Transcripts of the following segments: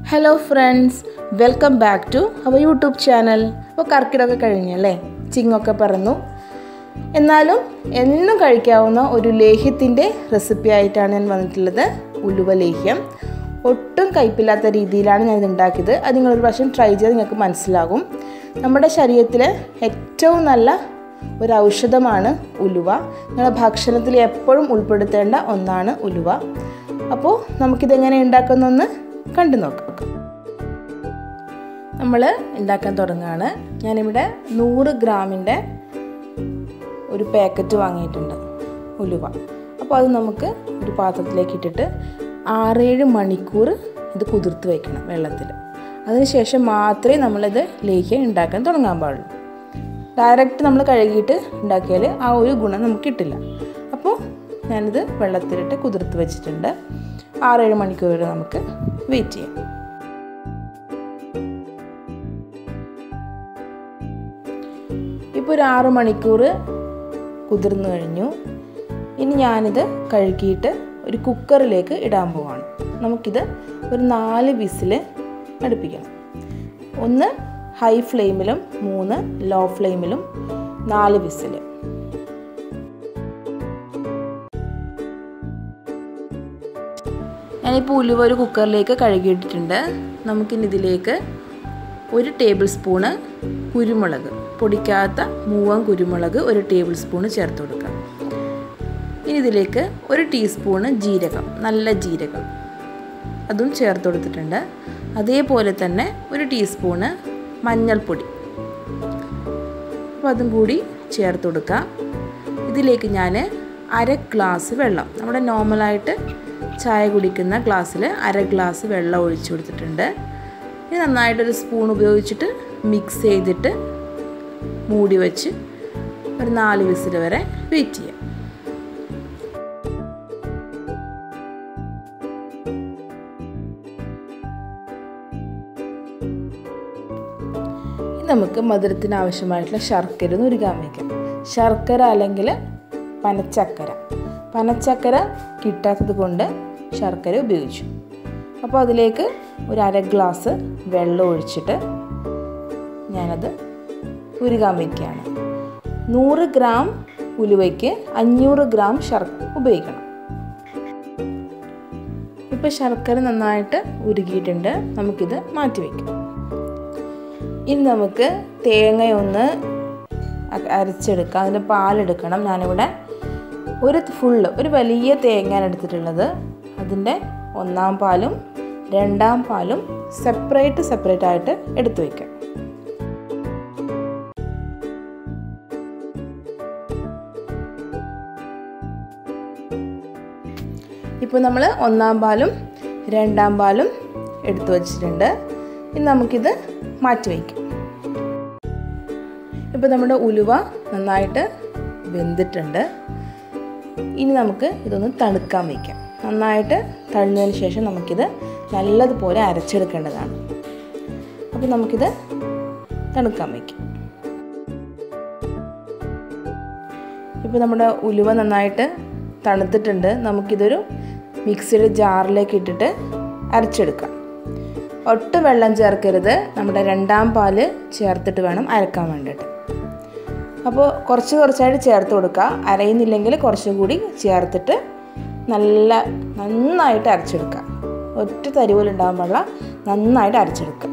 hello friends welcome back to our YouTube channel അപ്പോൾ കർക്കിടമൊക്കെ കഴിഞ്ഞല്ലേ ചിങ്ങൊക്കെ പറന്നു എന്നാലും എന്നും കഴിക്കാവുന്ന ഒരു ലേഹ്യത്തിൻ്റെ റെസിപ്പി ആയിട്ടാണ് ഞാൻ വന്നിട്ടുള്ളത് ഉലുവ ലേഹ്യം ഒട്ടും കയ്പില്ലാത്ത രീതിയിലാണ് ഞാൻ ഇത് ഉണ്ടാക്കിയത് അത് നിങ്ങളൊരു പ്രാവശ്യം ട്രൈ ചെയ്ത് നിങ്ങൾക്ക് മനസ്സിലാകും നമ്മുടെ ശരീരത്തിൽ ഏറ്റവും നല്ല ഒരു ഔഷധമാണ് ഉലുവ നിങ്ങളുടെ ഭക്ഷണത്തിൽ എപ്പോഴും ഉൾപ്പെടുത്തേണ്ട ഒന്നാണ് ഉലുവ അപ്പോൾ നമുക്കിതെങ്ങനെ ഉണ്ടാക്കുന്നൊന്ന് കണ്ടു നോക്കാം നമ്മൾ ഉണ്ടാക്കാൻ തുടങ്ങുകയാണ് ഞാനിവിടെ നൂറ് ഗ്രാമിൻ്റെ ഒരു പാക്കറ്റ് വാങ്ങിയിട്ടുണ്ട് ഉലുവ അപ്പോൾ അത് നമുക്ക് ഒരു പാത്രത്തിലേക്ക് ഇട്ടിട്ട് ആറേഴ് മണിക്കൂർ ഇത് കുതിർത്ത് വയ്ക്കണം വെള്ളത്തിൽ അതിനുശേഷം മാത്രമേ നമ്മളിത് ലേഹ്യം ഉണ്ടാക്കാൻ തുടങ്ങാൻ പാടുള്ളൂ ഡയറക്റ്റ് നമ്മൾ കഴുകിയിട്ട് ഉണ്ടാക്കിയാൽ ആ ഒരു ഗുണം നമുക്ക് കിട്ടില്ല അപ്പോൾ ഞാനിത് വെള്ളത്തിലിട്ട് കുതിർത്ത് വെച്ചിട്ടുണ്ട് ആറേഴ് മണിക്കൂർ വരെ നമുക്ക് വെയിറ്റ് ചെയ്യാം ഇപ്പോൾ ഒരു ആറ് മണിക്കൂർ കുതിർന്നു കഴിഞ്ഞു ഇനി ഞാനിത് കഴുകിയിട്ട് ഒരു കുക്കറിലേക്ക് ഇടാൻ പോവാണ് നമുക്കിത് ഒരു നാല് വിസിൽ അടുപ്പിക്കണം ഒന്ന് ഹൈ ഫ്ലെയിമിലും മൂന്ന് ലോ ഫ്ലെയിമിലും നാല് വിസിൽ ഞാനിപ്പോൾ ഉലുവ ഒരു കുക്കറിലേക്ക് കഴുകിയിട്ടിട്ടുണ്ട് നമുക്കിനി ഇതിലേക്ക് ഒരു ടേബിൾ സ്പൂണ് കുരുമുളക് പൊടിക്കാത്ത മൂവൻ കുരുമുളക് ഒരു ടേബിൾ സ്പൂണ് ചേർത്ത് കൊടുക്കാം ഇനി ഇതിലേക്ക് ഒരു ടീസ്പൂണ് ജീരകം നല്ല ജീരകം അതും ചേർത്ത് കൊടുത്തിട്ടുണ്ട് അതേപോലെ തന്നെ ഒരു ടീസ്പൂണ് മഞ്ഞൾപ്പൊടി അപ്പോൾ അതും കൂടി ചേർത്ത് കൊടുക്കുക ഇതിലേക്ക് ഞാൻ അര ഗ്ലാസ് വെള്ളം നമ്മുടെ നോർമലായിട്ട് ചായ കുടിക്കുന്ന ഗ്ലാസ്സിൽ അര ഗ്ലാസ് വെള്ളം ഒഴിച്ചു കൊടുത്തിട്ടുണ്ട് ഇത് നന്നായിട്ടൊരു സ്പൂൺ ഉപയോഗിച്ചിട്ട് മിക്സ് ചെയ്തിട്ട് മൂടി വെച്ച് ഒരു നാല് വിസിൽ വരെ വെയിറ്റ് ചെയ്യാം നമുക്ക് മധുരത്തിന് ആവശ്യമായിട്ടുള്ള ശർക്കര ഒന്ന് ഉരുകാൻ വയ്ക്കാം ശർക്കര അല്ലെങ്കിൽ പനച്ചക്കര പനച്ചക്കര കിട്ടാത്തത് കൊണ്ട് ശർക്കര ഉപയോഗിച്ചു അപ്പോൾ അതിലേക്ക് ഒരു അര ഗ്ലാസ് വെള്ളം ഒഴിച്ചിട്ട് ഞാനത് ഉരുകാൻ വയ്ക്കുകയാണ് നൂറ് ഗ്രാം ഉലുവയ്ക്ക് അഞ്ഞൂറ് ഗ്രാം ശർക്കര ഉപയോഗിക്കണം ഇപ്പോൾ ശർക്കര നന്നായിട്ട് ഉരുകിയിട്ടുണ്ട് നമുക്കിത് മാറ്റി വയ്ക്കാം ഇനി നമുക്ക് തേങ്ങയൊന്ന് അരച്ചെടുക്കാം അതിന് പാലെടുക്കണം ഞാനിവിടെ ഒരു ഫുള്ള് ഒരു വലിയ തേങ്ങയാണ് എടുത്തിട്ടുള്ളത് അതിൻ്റെ ഒന്നാം പാലും രണ്ടാം പാലും സെപ്പറേറ്റ് സെപ്പറേറ്റ് ആയിട്ട് എടുത്തു വയ്ക്കാം ഇപ്പോൾ നമ്മൾ ഒന്നാം പാലും രണ്ടാം പാലും എടുത്തു വച്ചിട്ടുണ്ട് ഇനി നമുക്കിത് മാറ്റി വയ്ക്കും ഇപ്പോൾ നമ്മുടെ ഉലുവ നന്നായിട്ട് വെന്തിട്ടുണ്ട് ഇനി നമുക്ക് ഇതൊന്ന് തണുക്കാൻ വയ്ക്കാം നന്നായിട്ട് തണുന്നതിന് ശേഷം നമുക്കിത് നല്ലതുപോലെ അരച്ചെടുക്കേണ്ടതാണ് അപ്പോൾ നമുക്കിത് തണുക്കാൻ വയ്ക്കാം ഇപ്പോൾ നമ്മുടെ ഉലുവ നന്നായിട്ട് തണുത്തിട്ടുണ്ട് നമുക്കിതൊരു മിക്സിയുടെ ജാറിലേക്ക് ഇട്ടിട്ട് അരച്ചെടുക്കാം ഒട്ടും വെള്ളം ചേർക്കരുത് നമ്മുടെ രണ്ടാം പാല് ചേർത്തിട്ട് വേണം അരക്കാൻ വേണ്ടിയിട്ട് അപ്പോൾ കുറച്ച് കുറച്ചായിട്ട് ചേർത്ത് കൊടുക്കുക അരയുന്നില്ലെങ്കിൽ കുറച്ചുകൂടി ചേർത്തിട്ട് നല്ല നന്നായിട്ട് അരച്ചെടുക്കുക ഒറ്റ തരി പോലും ഉണ്ടാകാൻ പാടില്ല നന്നായിട്ട് അരച്ചെടുക്കുക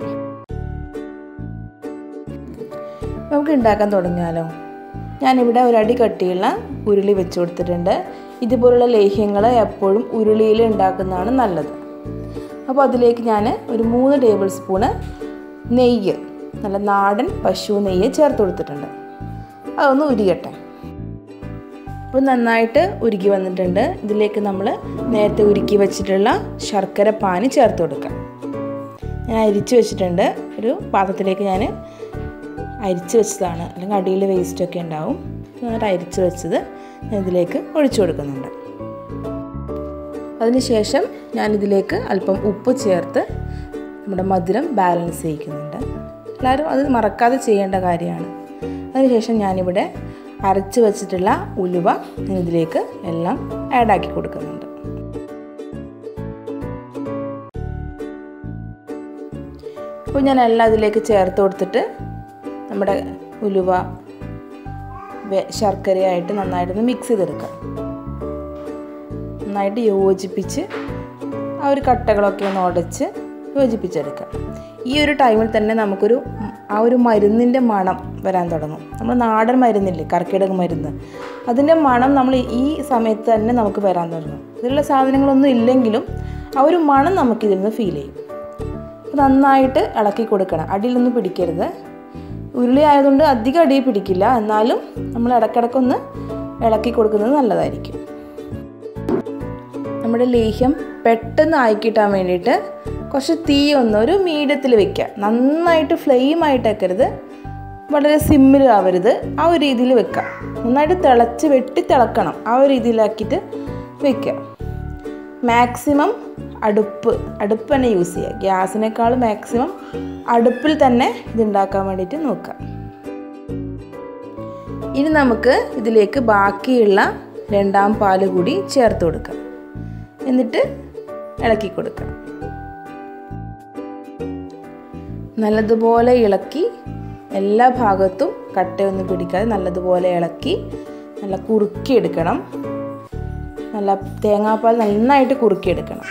നമുക്ക് ഉണ്ടാക്കാൻ തുടങ്ങിയാലോ ഞാനിവിടെ ഒരടി കട്ടിയുള്ള ഉരുളി വെച്ച് കൊടുത്തിട്ടുണ്ട് ഇതുപോലുള്ള ലേഹ്യങ്ങൾ എപ്പോഴും ഉരുളിയിൽ ഉണ്ടാക്കുന്നതാണ് നല്ലത് അപ്പോൾ അതിലേക്ക് ഞാൻ ഒരു മൂന്ന് ടേബിൾ സ്പൂണ് നെയ്യ് നല്ല നാടൻ പശു നെയ്യ് ചേർത്ത് കൊടുത്തിട്ടുണ്ട് അതൊന്ന് ഉരുകട്ടെ അപ്പോൾ നന്നായിട്ട് ഉരുക്കി വന്നിട്ടുണ്ട് ഇതിലേക്ക് നമ്മൾ നേരത്തെ ഉരുക്കി വെച്ചിട്ടുള്ള ശർക്കര പാനി ചേർത്ത് കൊടുക്കാം ഞാൻ അരിച്ച് വെച്ചിട്ടുണ്ട് ഒരു പാത്രത്തിലേക്ക് ഞാൻ അരിച്ച് വെച്ചതാണ് അല്ലെങ്കിൽ അടിയിൽ വേസ്റ്റൊക്കെ ഉണ്ടാവും എന്നിട്ട് അരിച്ച് വെച്ചത് ഞാൻ ഇതിലേക്ക് ഒഴിച്ചു കൊടുക്കുന്നുണ്ട് അതിനുശേഷം ഞാനിതിലേക്ക് അല്പം ഉപ്പ് ചേർത്ത് നമ്മുടെ മധുരം ബാലൻസ് ചെയ്യിക്കുന്നുണ്ട് എല്ലാവരും അത് മറക്കാതെ ചെയ്യേണ്ട കാര്യമാണ് അതിനുശേഷം ഞാനിവിടെ അരച്ച് വെച്ചിട്ടുള്ള ഉലുവ ഞാൻ ഇതിലേക്ക് എല്ലാം ആഡാക്കി കൊടുക്കുന്നുണ്ട് അപ്പോൾ ഞാൻ എല്ലാം അതിലേക്ക് ചേർത്ത് കൊടുത്തിട്ട് നമ്മുടെ ഉലുവ ശർക്കരയായിട്ട് നന്നായിട്ടൊന്ന് മിക്സ് ചെയ്തെടുക്കാം നന്നായിട്ട് യോജിപ്പിച്ച് ആ ഒരു കട്ടകളൊക്കെ ഒന്ന് ഉടച്ച് യോജിപ്പിച്ചെടുക്കാം ഈ ഒരു ടൈമിൽ തന്നെ നമുക്കൊരു ആ ഒരു മരുന്നിൻ്റെ മണം വരാൻ തുടങ്ങും നമ്മൾ നാടൻ മരുന്നില്ലേ കർക്കിടക മരുന്ന് അതിൻ്റെ മണം നമ്മൾ ഈ സമയത്ത് തന്നെ നമുക്ക് വരാൻ തുടങ്ങും ഇതിലുള്ള സാധനങ്ങളൊന്നും ഇല്ലെങ്കിലും ആ ഒരു മണം നമുക്കിതിൽ നിന്ന് ഫീൽ ചെയ്യും നന്നായിട്ട് ഇളക്കി കൊടുക്കണം അടിയിലൊന്നും പിടിക്കരുത് ഉരുളി ആയതുകൊണ്ട് അധികം അടിയിൽ പിടിക്കില്ല എന്നാലും നമ്മൾ ഇടയ്ക്കിടയ്ക്കൊന്ന് ഇളക്കി കൊടുക്കുന്നത് നല്ലതായിരിക്കും നമ്മുടെ ലേഹ്യം പെട്ടെന്ന് ആയി കിട്ടാൻ വേണ്ടിയിട്ട് കുറച്ച് തീ ഒന്ന് ഒരു മീഡിയത്തിൽ വെക്കുക നന്നായിട്ട് ഫ്ലെയിം ആയിട്ട് വെക്കരുത് വളരെ സിമ്മിൽ ആവരുത് ആ ഒരു രീതിയിൽ വെക്കുക നന്നായിട്ട് തിളച്ച് വെട്ടി തിളക്കണം ആ ഒരു രീതിയിലാക്കിയിട്ട് വെക്കുക മാക്സിമം അടുപ്പ് അടുപ്പ് തന്നെ യൂസ് ചെയ്യുക ഗ്യാസിനേക്കാൾ മാക്സിമം അടുപ്പിൽ തന്നെ ഇതുണ്ടാക്കാൻ വേണ്ടിയിട്ട് നോക്കുക ഇനി നമുക്ക് ഇതിലേക്ക് ബാക്കിയുള്ള രണ്ടാം പാല് കൂടി ചേർത്ത് കൊടുക്കാം എന്നിട്ട് ഇളക്കി കൊടുക്കാം നല്ലതുപോലെ ഇളക്കി എല്ലാ ഭാഗത്തും കട്ടയൊന്നും പിടിക്കാതെ നല്ലതുപോലെ ഇളക്കി നല്ല കുറുക്കിയെടുക്കണം നല്ല തേങ്ങാപ്പാൽ നന്നായിട്ട് കുറുക്കിയെടുക്കണം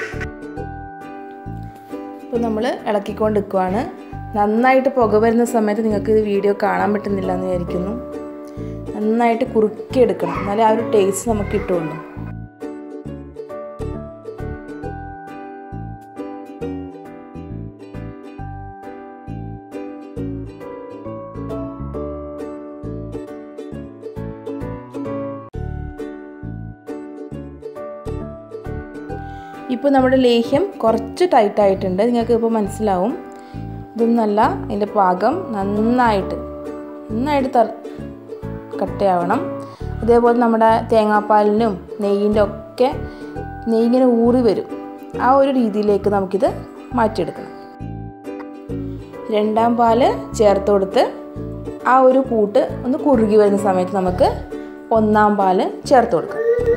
ഇപ്പോൾ നമ്മൾ ഇളക്കിക്കൊണ്ട് നിൽക്കുവാണ് നന്നായിട്ട് പുക വരുന്ന സമയത്ത് നിങ്ങൾക്ക് ഇത് വീഡിയോ കാണാൻ പറ്റുന്നില്ല എന്ന് വിചാരിക്കുന്നു നന്നായിട്ട് കുറുക്കിയെടുക്കണം എന്നാലേ ആ ഒരു ടേസ്റ്റ് നമുക്ക് കിട്ടുള്ളൂ ഇപ്പോൾ നമ്മുടെ ലേഹ്യം കുറച്ച് ടൈറ്റ് ആയിട്ടുണ്ട് നിങ്ങൾക്ക് ഇപ്പോൾ മനസ്സിലാവും ഇതൊന്നല്ല അതിൻ്റെ പാകം നന്നായിട്ട് നന്നായിട്ട് ത കട്ടയാവണം അതേപോലെ നമ്മുടെ തേങ്ങാപ്പാലിനും നെയ്യിൻ്റെ ഒക്കെ നെയ്യിങ്ങനെ ഊറി വരും ആ ഒരു രീതിയിലേക്ക് നമുക്കിത് മാറ്റിയെടുക്കണം രണ്ടാം പാല് ചേർത്ത് കൊടുത്ത് ആ ഒരു കൂട്ട് ഒന്ന് കുറുകി വരുന്ന സമയത്ത് നമുക്ക് ഒന്നാം പാല് ചേർത്ത് കൊടുക്കാം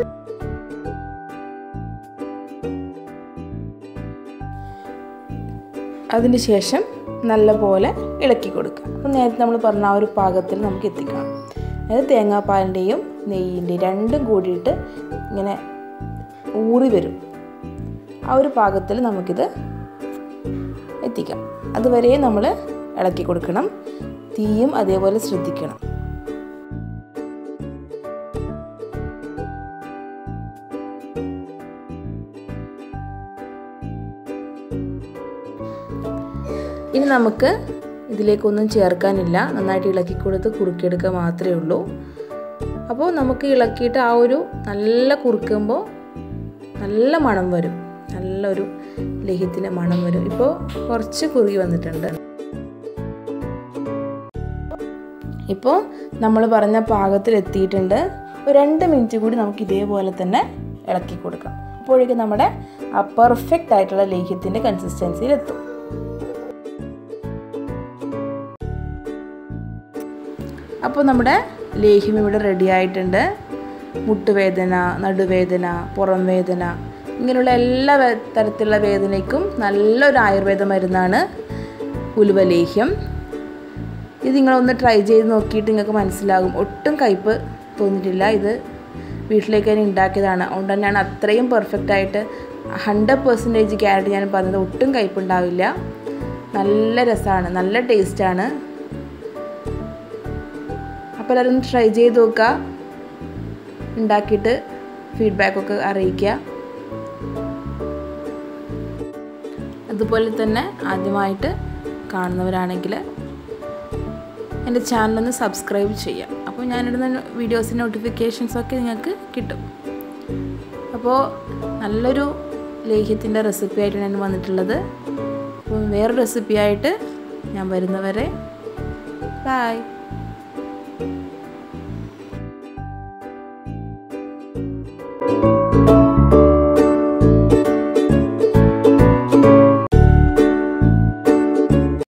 അതിന് ശേഷം നല്ലപോലെ ഇളക്കി കൊടുക്കുക അപ്പോൾ നേരത്തെ നമ്മൾ പറഞ്ഞ ആ ഒരു പാകത്തിൽ നമുക്ക് എത്തിക്കണം അതായത് തേങ്ങാപ്പാലിൻ്റെയും നെയ്യിൻ്റെയും രണ്ടും കൂടിയിട്ട് ഇങ്ങനെ ഊറി വരും ആ ഒരു പാകത്തിൽ നമുക്കിത് എത്തിക്കാം അതുവരെ നമ്മൾ ഇളക്കി കൊടുക്കണം തീയും അതേപോലെ ശ്രദ്ധിക്കണം ഇനി നമുക്ക് ഇതിലേക്കൊന്നും ചേർക്കാനില്ല നന്നായിട്ട് ഇളക്കി കൊടുത്ത് കുറുക്കിയെടുക്കുക മാത്രമേ ഉള്ളൂ അപ്പോൾ നമുക്ക് ഇളക്കിയിട്ട് ആ ഒരു നല്ല കുറുക്കുമ്പോൾ നല്ല മണം വരും നല്ലൊരു ലേഹ്യത്തിൻ്റെ മണം വരും ഇപ്പോൾ കുറച്ച് കുറുകി വന്നിട്ടുണ്ട് ഇപ്പോൾ നമ്മൾ പറഞ്ഞ പാകത്തിൽ എത്തിയിട്ടുണ്ട് ഒരു രണ്ട് മിനിറ്റ് കൂടി നമുക്ക് ഇതേപോലെ തന്നെ ഇളക്കി കൊടുക്കാം അപ്പോഴേക്കും നമ്മുടെ ആ പെർഫെക്റ്റ് ആയിട്ടുള്ള ലേഹ്യത്തിൻ്റെ കൺസിസ്റ്റൻസിയിൽ എത്തും അപ്പോൾ നമ്മുടെ ലേഹ്യം ഇവിടെ റെഡി ആയിട്ടുണ്ട് മുട്ടുവേദന നടുവേദന പുറം വേദന ഇങ്ങനെയുള്ള എല്ലാ തരത്തിലുള്ള വേദനയ്ക്കും നല്ലൊരു ആയുർവേദ മരുന്നാണ് ഉലുവ ലേഹ്യം ഇത് നിങ്ങളൊന്ന് ട്രൈ ചെയ്ത് നോക്കിയിട്ട് നിങ്ങൾക്ക് മനസ്സിലാകും ഒട്ടും കയ്പ്പ് തോന്നിയിട്ടില്ല ഇത് വീട്ടിലേക്ക് തന്നെ ഉണ്ടാക്കിയതാണ് അതുകൊണ്ട് തന്നെയാണ് അത്രയും പെർഫെക്റ്റ് ആയിട്ട് ഹൺഡ്രഡ് പെർസെൻറ്റേജ് ഗ്യാരണ്ടി ഞാൻ പറഞ്ഞത് ഒട്ടും കയ്പ്പുണ്ടാവില്ല നല്ല രസമാണ് നല്ല ടേസ്റ്റാണ് അപ്പോൾ എല്ലാവരും ട്രൈ ചെയ്ത് നോക്കുക ഉണ്ടാക്കിയിട്ട് ഫീഡ്ബാക്കൊക്കെ അറിയിക്കുക അതുപോലെ തന്നെ ആദ്യമായിട്ട് കാണുന്നവരാണെങ്കിൽ എൻ്റെ ചാനലൊന്ന് സബ്സ്ക്രൈബ് ചെയ്യാം അപ്പോൾ ഞാനിടുന്ന വീഡിയോസിൻ്റെ നോട്ടിഫിക്കേഷൻസൊക്കെ നിങ്ങൾക്ക് കിട്ടും അപ്പോൾ നല്ലൊരു ലേഹ്യത്തിൻ്റെ റെസിപ്പി ആയിട്ടാണ് ഞാൻ വന്നിട്ടുള്ളത് അപ്പോൾ വേറൊരു റെസിപ്പിയായിട്ട് ഞാൻ വരുന്നവരെ ബായ് thank you